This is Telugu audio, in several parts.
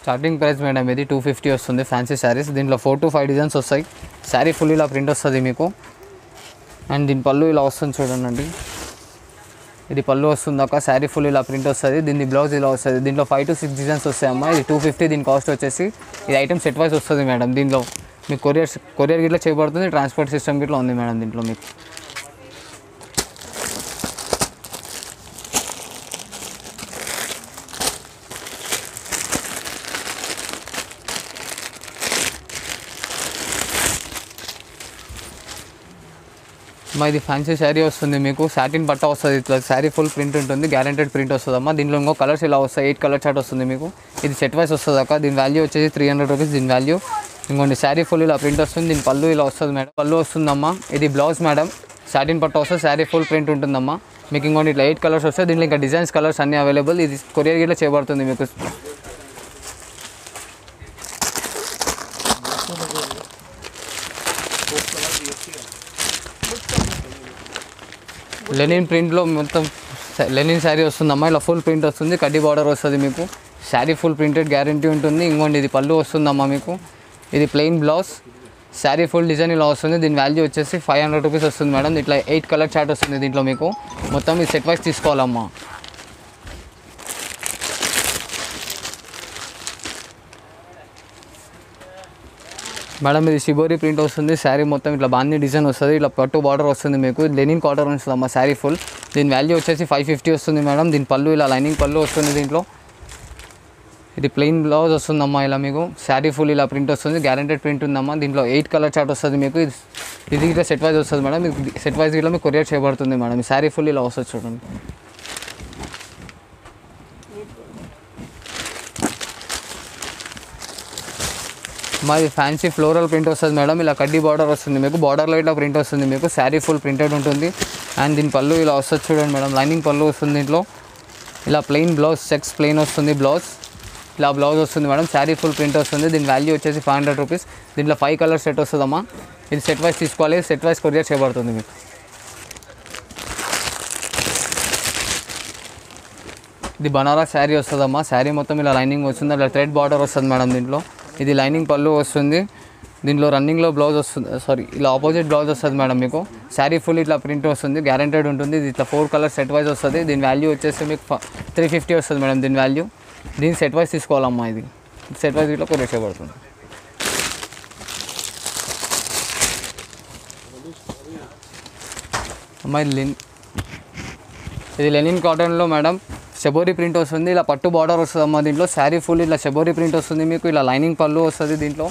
స్టార్టింగ్ ప్రైస్ మేడం ఇది టూ ఫిఫ్టీ వస్తుంది ఫ్యాన్సీ శారీస్ దీంట్లో ఫోర్ టు ఫైవ్ డిజైన్స్ వస్తాయి శారీ ఫుల్ ఇలా ప్రింట్ వస్తుంది మీకు అండ్ దీని పళ్ళు ఇలా వస్తుంది చూడండి ఇది పళ్ళు వస్తుంది అక్క శారీ ఫుల్ ఇలా ప్రింట్ వస్తుంది దీని బ్లౌజ్ ఇలా వస్తుంది దీంట్లో ఫైవ్ టు సిక్స్ డిజైన్స్ వస్తాయి అమ్మా ఇది టూ ఫిఫ్టీ దీని కాస్ట్ వచ్చేసి ఇది ఐటమ్ సెట్ వైజ్ వస్తుంది మేడం దీంట్లో మీకు కొరియర్ కొరియర్ గిట్లా చేయబడుతుంది ట్రాన్స్పోర్ట్ సిస్టమ్ గిట్లా ఉంది మేడం దీంట్లో మీకు మా ఇది ఫ్యాన్సీ శారీ వస్తుంది మీకు సాటిన్ పట్ట వస్తుంది ఇట్లా శారీ ఫుల్ ప్రింట్ ఉంటుంది గ్యారెంటెడ్ ప్రింట్ వస్తుంది అమ్మా దీంట్లో ఇంకో కలర్స్ ఇలా వస్తాయి ఎయిట్ కలర్ చార్ట్ వస్తుంది మీకు ఇది సెట్ వైస్ వస్తుంది అక్క దీని వాల్యూ వచ్చేసి త్రీ హండ్రెడ్ రూపీస్ దీని వాల్యూ ఇంకోటి శారీ ఫుల్ ఇలా ప్రింట్ వస్తుంది దీని పళ్ళు ఇలా వస్తుంది మేడం పళ్ళు వస్తుందమ్మా ఇది బ్లౌజ్ మేడం సాటిన్ పట్ట వస్తుంది శారీ ఫుల్ ప్రింట్ ఉంటుందమ్మా మీకు ఇంకోటి ఇట్లా ఎయిట్ కలర్స్ వస్తాయి దీంట్లో ఇంకా డిజైన్స్ కలర్స్ అన్నీ అవైలబుల్ ఇది కొరియర్ గిట్లా చేయబడుతుంది మీకు లెనిన్ ప్రింట్లో మొత్తం స- లెనిన్ శారీ వస్తుందమ్మా ఇలా ఫుల్ ప్రింట్ వస్తుంది కడ్డీ బార్డర్ వస్తుంది మీకు శారీ ఫుల్ ప్రింటెడ్ గ్యారంటీ ఉంటుంది ఇంకోండి ఇది పళ్ళు వస్తుందమ్మా మీకు ఇది plain blouse sari full design ఇలా వస్తుంది దీని వాల్యూ వచ్చేసి ఫైవ్ హండ్రెడ్ రూపీస్ వస్తుంది మేడం ఇట్లా ఎయిట్ కలర్ చార్ట్ వస్తుంది దీంట్లో మీకు మొత్తం ఇది సెట్ వైస్ తీసుకోవాలమ్మా మేడం ఇది షిబోరి ప్రింట్ వస్తుంది శారీ మొత్తం ఇట్లా బాందీ డిజైన్ వస్తుంది ఇట్లా పట్టు బార్డర్ వస్తుంది మీకు లెనిన్ కాటన్ వస్తుంది అమ్మ శారీ ఫుల్ దీని వాల్యూ వచ్చేసి ఫైవ్ ఫిఫ్టీ వస్తుంది మేడం దీని పళ్ళు ఇలా లైనింగ్ పళ్ళు వస్తుంది దీంట్లో ఇది ప్లెయిన్ బ్లౌజ్ వస్తుందమ్మా ఇలా మీకు శారీ ఫుల్ ఇలా ప్రింట్ వస్తుంది గ్యారెంటెడ్ ప్రింట్ ఉందమ్మా దీంట్లో ఎయిట్ కలర్ చార్ట్ వస్తుంది మీకు ఇది ఇది ఇట్లా సెట్ వైజ్ వస్తుంది మేడం మీకు సెట్ వైజ్ ఇట్లా మీకు కొరియర్ చేయబడుతుంది మేడం ఈ శారీ ఫుల్ ఇలా వస్తుంది చూడండి మాది ఫ్యాన్సీ ఫ్లోరల్ ప్రింట్ వస్తుంది మేడం ఇలా కడ్డీ బార్డర్ వస్తుంది మీకు బార్డర్లో ఇట్లా ప్రింట్ వస్తుంది మీకు శారీ ఫుల్ ప్రింటెడ్ ఉంటుంది అండ్ దీని పళ్ళు ఇలా వస్తుంది చూడండి మేడం లైనింగ్ పళ్ళు వస్తుంది దీంట్లో ఇలా ప్లెయిన్ బ్లౌజ్ సెక్స్ ప్లెయిన్ వస్తుంది బ్లౌజ్ ఇలా బ్లౌజ్ వస్తుంది మేడం శారీ ఫుల్ ప్రింట్ వస్తుంది దీని వాల్యూ వచ్చేసి ఫైవ్ హండ్రెడ్ రూపీస్ దీంట్లో ఫైవ్ కలర్ సెట్ వస్తుందమ్మా ఇది సెట్ వైస్ తీసుకోవాలి సెట్ వైస్ కొరియర్ చేయబడుతుంది మీకు ఇది బనారస్ శారీ వస్తుందమ్మా శారీ మొత్తం ఇలా లైనింగ్ వస్తుంది అట్లా థ్రెడ్ బార్డర్ వస్తుంది మేడం దీంట్లో ఇది లైనింగ్ పళ్ళు వస్తుంది దీంట్లో రన్నింగ్లో బ్లౌజ్ వస్తుంది సారీ ఇలా ఆపోజిట్ బ్లౌజ్ వస్తుంది మేడం మీకు శారీ ఫుల్ ఇట్లా ప్రింట్ వస్తుంది గ్యారెంటెడ్ ఉంటుంది ఇది ఇట్లా ఫోర్ కలర్ సెట్ వైజ్ వస్తుంది దీని వాల్యూ వచ్చేసి మీకు త్రీ ఫిఫ్టీ వస్తుంది మేడం దీని వాల్యూ దీని సెట్ వైజ్ తీసుకోవాలమ్మా ఇది సెట్ వైజ్ ఇట్లా కొరియర్ చేయబడుతుంది అమ్మా ఇది లిన్ ఇది లెనిన్ కాటన్లో మేడం షబోరి ప్రింట్ వస్తుంది ఇలా పట్టు బార్డర్ వస్తుంది అమ్మా దీంట్లో శారీ ఫుల్ ఇలా షబోరి ప్రింట్ వస్తుంది మీకు ఇలా లైనింగ్ పళ్ళు వస్తుంది దీంట్లో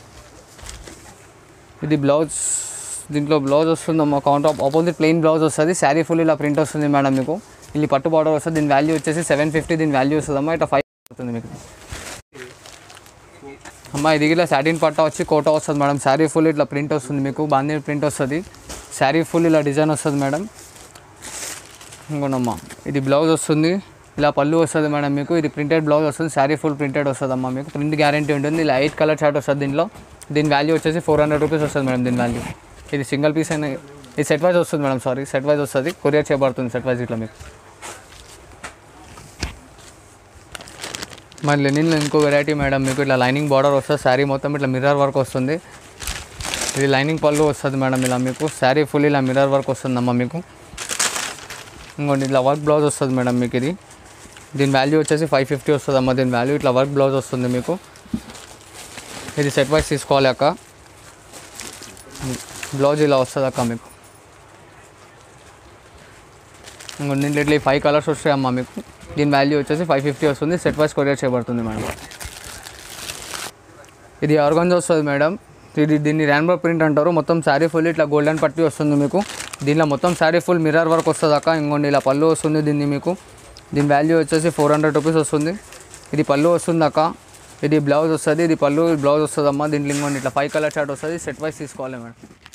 ఇది బ్లౌజ్ దీంట్లో బ్లౌజ్ వస్తుంది అమ్మా కౌంటర్ ఆపోజిట్ ప్లెయిన్ బ్లౌజ్ వస్తుంది శారీ ఫుల్ ఇలా ప్రింట్ వస్తుంది మేడం మీకు ఇది పట్టు బార్డర్ వస్తుంది దీని వాల్యూ వచ్చేసి సెవెన్ ఫిఫ్టీ దీని వాల్యూ వస్తుంది అమ్మా ఇట్లా ఫైవ్ అవుతుంది మీకు అమ్మా ఇది ఇలా సాటిన్ పట్టా వచ్చి కోట వస్తుంది మేడం శారీ ఫుల్ ఇట్లా ప్రింట్ వస్తుంది మీకు బాందీ ప్రింట్ వస్తుంది శారీ ఫుల్ ఇలా డిజైన్ వస్తుంది మేడం ఇంకోనమ్మా ఇది బ్లౌజ్ వస్తుంది ఇలా పళ్ళు వస్తుంది మేడం మీకు ఇది ప్రింటెడ్ బ్లౌజ్ వస్తుంది శారీ ఫుల్ ప్రింటెడ్ వస్తుంది అమ్మా మీకు ప్రింట్ గ్యారంటీ ఉంటుంది ఇలా ఎయిట్ కలర్ చార్ట్ వస్తుంది దీనిలో దీని వాల్యూ వచ్చేసి ఫోర్ హండ్రెడ్ రూపీస్ వస్తుంది మేడం దీని వాల్యూ ఇది సింగిల్ పీస్ అయినా ఇది సెట్ వైజ్ వస్తుంది మేడం సారీ సెట్ వైజ్ వస్తుంది కొరియర్ చేయబడుతుంది సెట్ వైజ్ ఇట్లా మీకు మరి లెనిన్లో ఇంకో వెరైటీ మేడం మీకు ఇట్లా లైనింగ్ బార్డర్ వస్తుంది శారీ మొత్తం ఇట్లా మిర్రర్ వర్క్ వస్తుంది ఇది లైనింగ్ పళ్ళు వస్తుంది మేడం ఇలా మీకు శారీ ఫుల్ ఇలా మిర్రర్ వర్క్ వస్తుందమ్మా మీకు ఇంకోటి ఇట్లా వర్క్ బ్లౌజ్ వస్తుంది మేడం మీకు ఇది దీని వాల్యూ వచ్చేసి ఫైవ్ ఫిఫ్టీ వస్తుంది అమ్మ దీని వాల్యూ ఇట్లా వర్క్ బ్లౌజ్ వస్తుంది మీకు ఇది సెట్ వైస్ తీసుకోవాలి అక్క బ్లౌజ్ ఇలా వస్తుంది అక్క మీకు ఇంకోటి దీంట్లో ఇట్లా ఈ ఫైవ్ కలర్స్ వస్తాయి అమ్మ మీకు దీని వాల్యూ వచ్చేసి ఫైవ్ ఫిఫ్టీ వస్తుంది సెట్ వైస్ కొరియర్ చేయబడుతుంది మేడం ఇది ఆర్గంజ్ వస్తుంది మేడం ఇది దీన్ని ర్యాన్బర్ ప్రింట్ అంటారు మొత్తం శారీ ఫుల్ ఇట్లా గోల్డెన్ పట్టి వస్తుంది మీకు దీనిలో మొత్తం శారీ ఫుల్ మిర్రర్ వర్క్ వస్తుంది అక్క ఇంకోండి ఇలా పళ్ళు వస్తుంది దీన్ని మీకు దీని వాల్యూ వచ్చేసి ఫోర్ హండ్రెడ్ రూపీస్ వస్తుంది ఇది పళ్ళు వస్తుంది అక్క ఇది బ్లౌజ్ వస్తుంది ఇది పళ్ళు బ్లౌజ్ వస్తుంది అమ్మ దీంట్లో ఇంకోండి ఇట్లా ఫైవ్ కలర్ చార్ట్ వస్తుంది సెట్ వైస్ తీసుకోవాలి మేడం